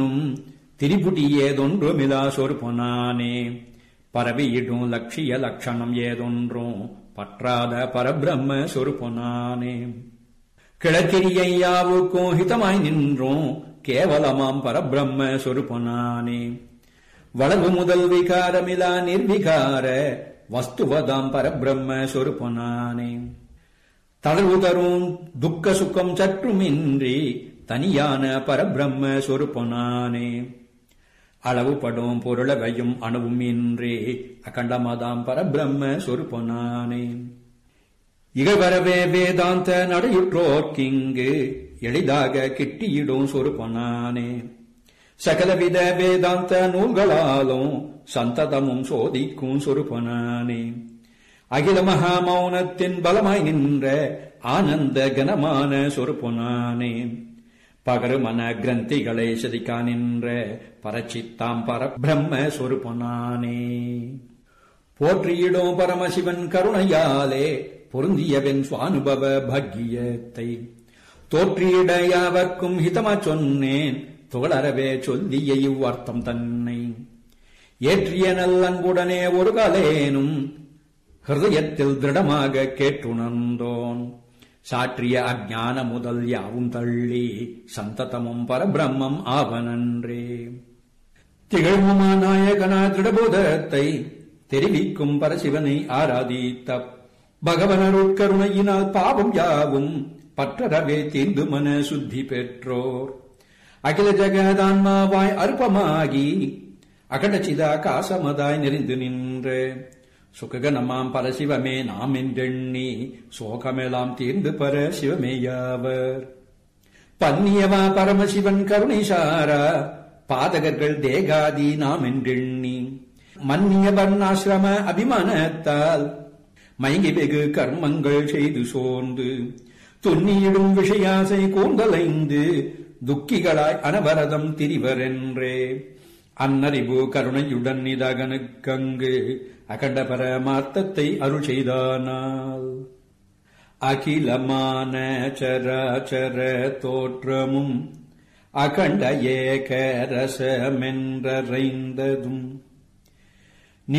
திரிபுடி ஏதொன்றுமிலா சொற்பொனானே பரவியிடும் லட்சிய லட்சணம் ஏதொன்றும் பற்றாத பரபிரம்ம சொற்பொனானே கிழக்கிரியை யாவுக்கும் ஹிதமாய் நின்றோம் கேவலமாம் பரபிரம்ம சொருப்பனானே வளவு முதல் விகாரமிலா நிர்விகார வஸ்துவதாம் பரபிரம்ம சொருப்பனானே தளர்வு தரும் துக்க சுக்கம் சற்றுமின்றி தனியான பரபிரம்ம சொருப்பனானே அளவுபடும் பொருளவையும் அணுவும் இன்றி அகண்டமதாம் பரபிரம்ம சொருப்பனானே இகழ்வரவே வேதாந்த நடையுற்றோர்க்கிங்கு எளிதாக கிட்டியிடும் சொருப்பனானே சகலவித வேதாந்த நூல்களாலும் சந்ததமும் சோதிக்கும் சொருப்பனானே அகில மகா மௌனத்தின் பலமாய் நின்ற ஆனந்த கனமான சொருப்பனானே பகருமன கிரந்திகளை செதிக்கா நின்ற பரச்சித்தாம் பரபிரம்ம சொருப்பனானே போற்றியிடும் பரமசிவன் கருணையாலே பொருந்தியவன் சுவானுபவ பாக்கியத்தை தோற்றியிட யாவர்க்கும் ஹிதமா சொன்னேன் துகளறவே சொல்லிய இவ்வர்த்தம் தன்னை ஏற்றிய நல்லன்புடனே ஒரு காலேனும் ஹிருதயத்தில் திருடமாக கேட்டுணர்ந்தோன் சாற்றிய அஜான முதல் யாவும் தள்ளி சந்ததமும் பரபிரம்மம் ஆவனன்றே திகழ்வுமா நாயகனா திருடபோதத்தை தெரிவிக்கும் பரசிவனை ஆராதித்த பகவனருட்கருணையினால் பாவம் யாவும் பற்றறவே தீர்ந்து மன சுத்தி பெற்றோர் அகில ஜெகதான்மாவாய் அற்பமாகி அகடச்சிதா காசமதாய் நெறிந்து நின்ற சுககனமாம் பரசிவமே நாம் என்றெண்ணி சோகமெல்லாம் தீர்ந்து பர சிவமேயாவர் பன்னியவா பரமசிவன் கருணைசாரா பாதகர்கள் தேகாதி நாம் என்றெண்ணி மன்னிய வர்ணாசிரம அபிமானத்தால் மயங்கி வெகு கர்மங்கள் செய்து சோர்ந்து துன்னியிடும் விஷயாசை கூந்தலைந்து துக்கிகளாய் அனவரதம் திரிவரென்றே அன்னறிவு கருணையுடன் நிதகனுக்கங்கு அகண்ட பரமார்த்தத்தை அருள் செய்தானால் அகிலமான சராச்சர தோற்றமும் அகண்ட ஏக ரசமென்றறைந்ததும்